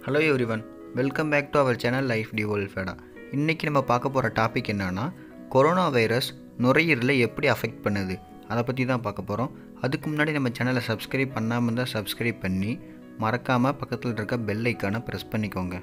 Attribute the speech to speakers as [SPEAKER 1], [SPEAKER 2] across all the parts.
[SPEAKER 1] hello everyone welcome back to our channel life டிவோல்ஃபேடா இன்றைக்கி நம்ம பார்க்க போகிற டாபிக் என்னன்னா கொரோனா வைரஸ் நுரையீரலை எப்படி அஃபெக்ட் பண்ணுது அதை பற்றி தான் பார்க்க போகிறோம் அதுக்கு முன்னாடி நம்ம சேனலை சப்ஸ்கிரைப் பண்ணாமல் இருந்தால் சப்ஸ்கிரைப் பண்ணி மறக்காமல் பக்கத்தில் இருக்க பெல் ஐக்கானை ப்ரெஸ் பண்ணிக்கோங்க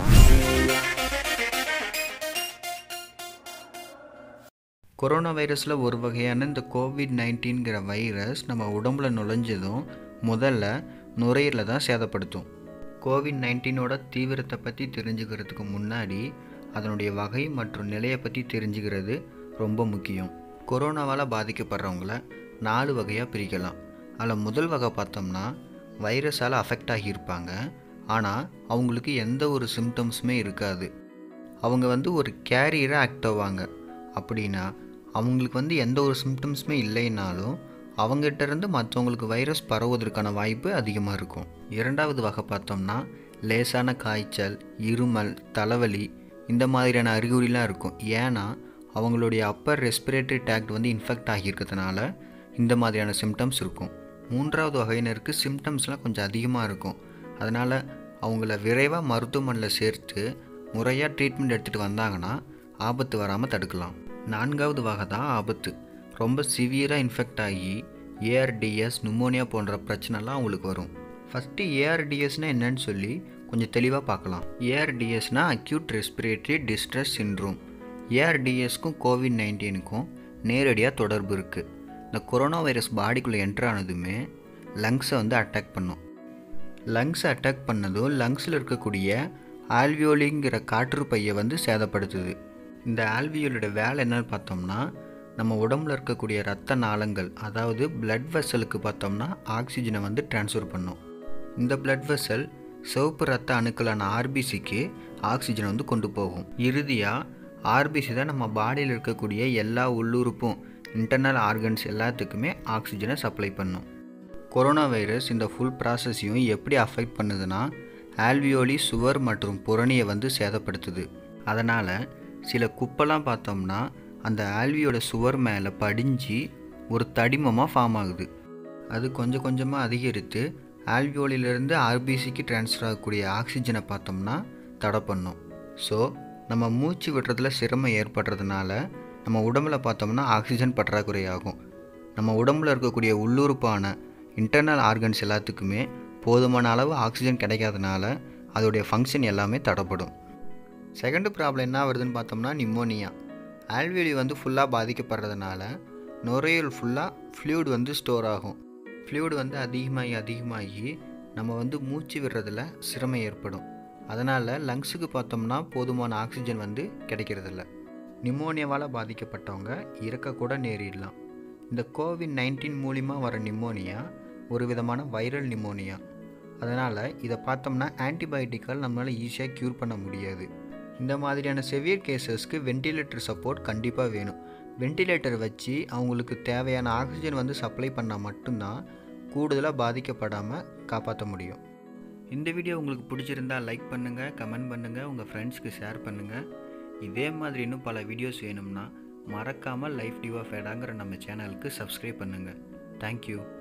[SPEAKER 1] கொரோனா வைரஸில் ஒரு வகையான இந்த கோவிட் நைன்டீன்கிற வைரஸ் நம்ம உடம்புல நுழைஞ்சதும் முதல்ல நுரையீரலை தான் சேதப்படுத்தும் கோவிட் நைன்டீனோட தீவிரத்தை பற்றி தெரிஞ்சுக்கிறதுக்கு முன்னாடி அதனுடைய வகை மற்றும் நிலையை பற்றி தெரிஞ்சுக்கிறது ரொம்ப முக்கியம் கொரோனாவால் பாதிக்கப்படுறவங்கள நாலு வகையாக பிரிக்கலாம் அதில் முதல் வகை பார்த்தோம்னா வைரஸால் அஃபெக்ட் ஆகியிருப்பாங்க ஆனால் அவங்களுக்கு எந்த ஒரு சிம்டம்ஸுமே இருக்காது அவங்க வந்து ஒரு கேரியராக ஆக்ட் ஆவாங்க அப்படின்னா அவங்களுக்கு வந்து எந்த ஒரு சிம்டம்ஸுமே இல்லைனாலும் அவங்ககிட்ட இருந்து மற்றவங்களுக்கு வைரஸ் பரவுவதற்கான வாய்ப்பு அதிகமாக இருக்கும் இரண்டாவது வகை பார்த்தோம்னா லேசான காய்ச்சல் இருமல் தலைவலி இந்த மாதிரியான அறிகுறிலாம் இருக்கும் ஏன்னா அவங்களுடைய அப்பர் ரெஸ்பிரேட்டரி டேக்ட் வந்து இன்ஃபெக்ட் ஆகியிருக்கிறதுனால இந்த மாதிரியான சிம்டம்ஸ் இருக்கும் மூன்றாவது வகையினருக்கு சிம்டம்ஸ்லாம் கொஞ்சம் அதிகமாக இருக்கும் அதனால் அவங்கள விரைவாக மருத்துவமனையில் சேர்த்து முறையாக ட்ரீட்மெண்ட் எடுத்துகிட்டு வந்தாங்கன்னா ஆபத்து வராமல் தடுக்கலாம் நான்காவது வகை தான் ஆபத்து ரொம்ப சிவியராக இன்ஃபெக்ட் ஆகி ஏஆர்டிஎஸ் நுமோனியா போன்ற பிரச்சனைலாம் அவங்களுக்கு வரும் ஃபஸ்ட்டு ஏஆர்டிஎஸ்னால் என்னன்னு சொல்லி கொஞ்சம் தெளிவாக பார்க்கலாம் ஏஆர்டிஎஸ்னால் அக்யூட் ரெஸ்பிரேட்டரி டிஸ்ட்ரெஸ் சின்ட்ரோம் ஏஆர்டிஎஸ்க்கும் கோவிட் நைன்டீனுக்கும் நேரடியாக தொடர்பு இருக்குது இந்த கொரோனா வைரஸ் பாடிக்குள்ளே என்ட்ரு ஆனதுமே லங்ஸை வந்து அட்டாக் பண்ணும் லங்ஸை அட்டாக் பண்ணதும் லங்ஸில் இருக்கக்கூடிய ஆல்வியோலிங்கிற காற்று பையை வந்து சேதப்படுத்துது இந்த ஆல்வியோலோட வேலை என்னன்னு பார்த்தோம்னா நம்ம உடம்புல இருக்கக்கூடிய ரத்த நாளங்கள் அதாவது பிளட் வெசலுக்கு பார்த்தோம்னா ஆக்சிஜனை வந்து டிரான்ஸ்ஃபர் பண்ணும் இந்த பிளட் வெசல் சிவப்பு ரத்த அணுக்களான ஆர்பிசிக்கு ஆக்சிஜனை வந்து கொண்டு போகும் இறுதியாக ஆர்பிசி தான் நம்ம பாடியில் இருக்கக்கூடிய எல்லா உள்ளுறுப்பும் இன்டர்னல் ஆர்கன்ஸ் எல்லாத்துக்குமே ஆக்சிஜனை சப்ளை பண்ணும் கொரோனா வைரஸ் இந்த ஃபுல் ப்ராசஸையும் எப்படி அஃபெக்ட் பண்ணுதுன்னா ஆல்வியோலி சுவர் மற்றும் புறணியை வந்து சேதப்படுத்துது அதனால் சில குப்பெல்லாம் பார்த்தோம்னா அந்த ஆல்வியோட சுவர் மேலே படிஞ்சு ஒரு தடிமமாக ஃபார்ம் ஆகுது அது கொஞ்சம் கொஞ்சமாக அதிகரித்து ஆல்வியோலிலிருந்து ஆர்பிசிக்கு ட்ரான்ஸ்ஃபர் ஆகக்கூடிய ஆக்சிஜனை பார்த்தோம்னா தடை பண்ணும் ஸோ நம்ம மூச்சு விடுறதுல சிரமம் ஏற்படுறதுனால நம்ம உடம்புல பார்த்தோம்னா ஆக்சிஜன் பற்றாக்குறை ஆகும் நம்ம உடம்புல இருக்கக்கூடிய உள்ளுறுப்பான இன்டர்னல் ஆர்கன்ஸ் எல்லாத்துக்குமே போதுமான அளவு ஆக்சிஜன் கிடைக்காதனால அதோடைய ஃபங்க்ஷன் எல்லாமே தடைப்படும் செகண்ட் ப்ராப்ளம் என்ன வருதுன்னு பார்த்தோம்னா நிமோனியா ஆல்வியலி வந்து ஃபுல்லாக பாதிக்கப்படுறதுனால நுரையீரல் ஃபுல்லாக ஃப்ளூயிட் வந்து ஸ்டோர் ஆகும் ஃப்ளூயிட் வந்து அதிகமாகி அதிகமாகி நம்ம வந்து மூச்சு விடுறதுல சிரமம் ஏற்படும் அதனால் லங்ஸுக்கு பார்த்தோம்னா போதுமான ஆக்சிஜன் வந்து கிடைக்கிறதில்ல நிமோனியாவால் பாதிக்கப்பட்டவங்க இறக்கக்கூட நேரிடலாம் இந்த கோவிட் நைன்டீன் மூலிமா வர நிமோனியா ஒரு விதமான வைரல் நிமோனியா அதனால் இதை பார்த்தோம்னா ஆன்டிபயோட்டிக்கால் நம்மளால் ஈஸியாக க்யூர் பண்ண முடியாது இந்த மாதிரியான செவியர் கேசஸ்க்கு வென்டிலேட்டர் சப்போர்ட் கண்டிப்பாக வேணும் வென்டிலேட்டர் வச்சு அவங்களுக்கு தேவையான ஆக்சிஜன் வந்து சப்ளை பண்ணால் மட்டும்தான் கூடுதலாக பாதிக்கப்படாமல் காப்பாற்ற முடியும் இந்த வீடியோ உங்களுக்கு பிடிச்சிருந்தா லைக் பண்ணுங்கள் கமெண்ட் பண்ணுங்கள் உங்கள் ஃப்ரெண்ட்ஸ்க்கு ஷேர் பண்ணுங்கள் இதே மாதிரி இன்னும் பல வீடியோஸ் வேணும்னா மறக்காமல் லைஃப் டிவா ஃபேடாங்கிற நம்ம சேனலுக்கு சப்ஸ்கிரைப் பண்ணுங்கள் தேங்க்யூ